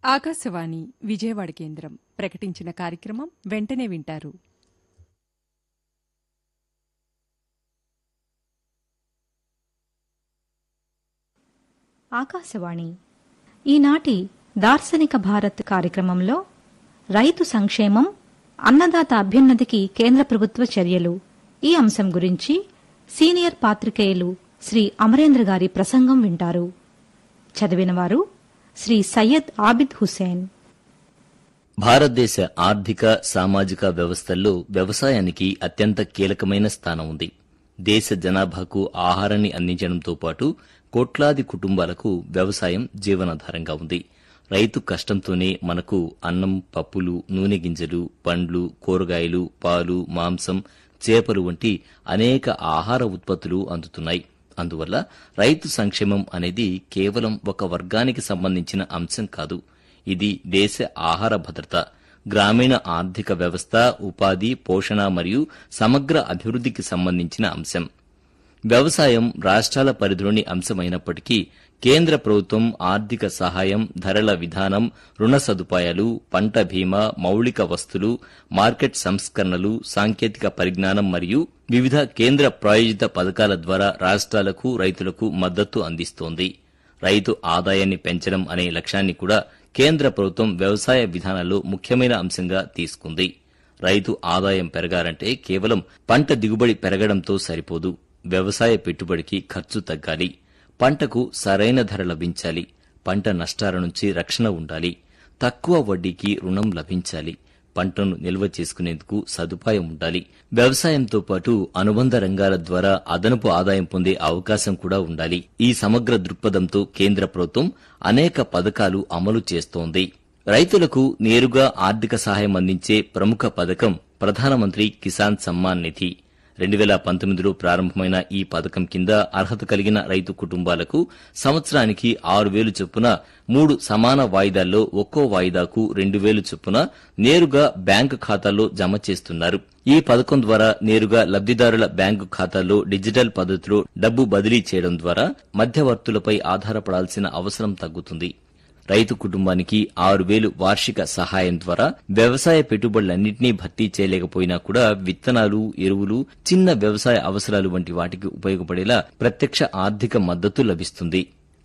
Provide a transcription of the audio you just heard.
ఆకాశవాణి విజయవాడ కేంద్రం ప్రకటించిన కార్యక్రమం వెంటనే వింటారు ఆకాశవాణి ఈనాటి దార్శనిక భారత్ కార్యక్రమంలో రైతు సంక్షేమం అన్నదాత అభ్యున్నతికి కేంద్ర ప్రభుత్వ చర్యలు ఈ అంశం గురించి సీనియర్ పాత్రికేయులు శ్రీ అమరేంద్ర గారి ప్రసంగం వింటారు చదివినవారు శ్రీ సయ్యద్ ఆబిద్ హుసేన్ భారతదేశ ఆర్థిక సామాజిక వ్యవస్థల్లో వ్యవసాయానికి అత్యంత కీలకమైన స్థానం ఉంది దేశ జనాభాకు ఆహారాన్ని అందించడంతో పాటు కోట్లాది కుటుంబాలకు వ్యవసాయం జీవనాధారంగా ఉంది రైతు కష్టంతోనే మనకు అన్నం పప్పులు నూనె గింజలు పండ్లు కూరగాయలు పాలు మాంసం చేపలు వంటి అనేక ఆహార ఉత్పత్తులు అందుతున్నాయి అందువల్ల రైతు సంక్షేమం అనేది కేవలం ఒక వర్గానికి సంబంధించిన అంశం కాదు ఇది దేశ ఆహార భద్రత గ్రామీణ ఆర్థిక వ్యవస్థ ఉపాధి పోషణ మరియు సమగ్ర అభివృద్ధికి సంబంధించిన అంశం వ్యవసాయం రాష్ట్రాల పరిధిలోని అంశమైనప్పటికీ కేంద్ర ప్రభుత్వం ఆర్థిక సహాయం ధరల విధానం రుణ సదుపాయాలు పంట బీమా మౌలిక వస్తులు మార్కెట్ సంస్కరణలు సాంకేతిక పరిజ్ఞానం మరియు వివిధ కేంద్ర ప్రాయోజిత పథకాల ద్వారా రాష్ట్రాలకు రైతులకు మద్దతు అందిస్తోంది రైతు ఆదాయాన్ని పెంచడం అనే లక్ష్యాన్ని కూడా కేంద్ర ప్రభుత్వం వ్యవసాయ విధానాల్లో ముఖ్యమైన అంశంగా తీసుకుంది రైతు ఆదాయం పెరగాలంటే కేవలం పంట దిగుబడి పెరగడంతో సరిపోదు వ్యవసాయ పెట్టుబడికి ఖర్చు తగ్గాలి పంటకు సరైన ధర లభించాలి పంట నష్టాల నుంచి రక్షణ ఉండాలి తక్కువ వడ్డీకి రుణం లభించాలి పంటను నిల్వ చేసుకునేందుకు సదుపాయం ఉండాలి వ్యవసాయంతో పాటు అనుబంధ రంగాల ద్వారా అదనపు ఆదాయం పొందే అవకాశం కూడా ఉండాలి ఈ సమగ్ర దృక్పథంతో కేంద్ర ప్రభుత్వం అనేక పథకాలు అమలు చేస్తోంది రైతులకు నేరుగా ఆర్థిక సహాయం అందించే ప్రముఖ పథకం ప్రధానమంత్రి కిసాన్ సమ్మాన్ నిధి రెండు వేల పంతొమ్మిదిలో ప్రారంభమైన ఈ పథకం కింద అర్హత కలిగిన రైతు కుటుంబాలకు సంవత్సరానికి ఆరు వేలు చొప్పున మూడు సమాన వాయిదాల్లో ఒక్కో వాయిదాకు రెండు వేలు చొప్పున నేరుగా బ్యాంకు ఖాతాల్లో జమ చేస్తున్నారు ఈ పథకం ద్వారా నేరుగా లబ్దిదారుల బ్యాంకు ఖాతాల్లో డిజిటల్ పద్ధతిలో డబ్బు బదిలీ చేయడం ద్వారా మధ్యవర్తులపై ఆధారపడాల్సిన అవసరం తగ్గుతుంది రైతు కుటుంబానికి ఆరు వేలు వార్షిక సహాయం ద్వారా వ్యవసాయ పెట్టుబడులన్నింటినీ భర్తీ చేయలేకపోయినా కూడా విత్తనాలు ఎరువులు చిన్న వ్యవసాయ అవసరాలు వంటి వాటికి ఉపయోగపడేలా ప్రత్యక్ష ఆర్థిక మద్దతు లభిస్తుంది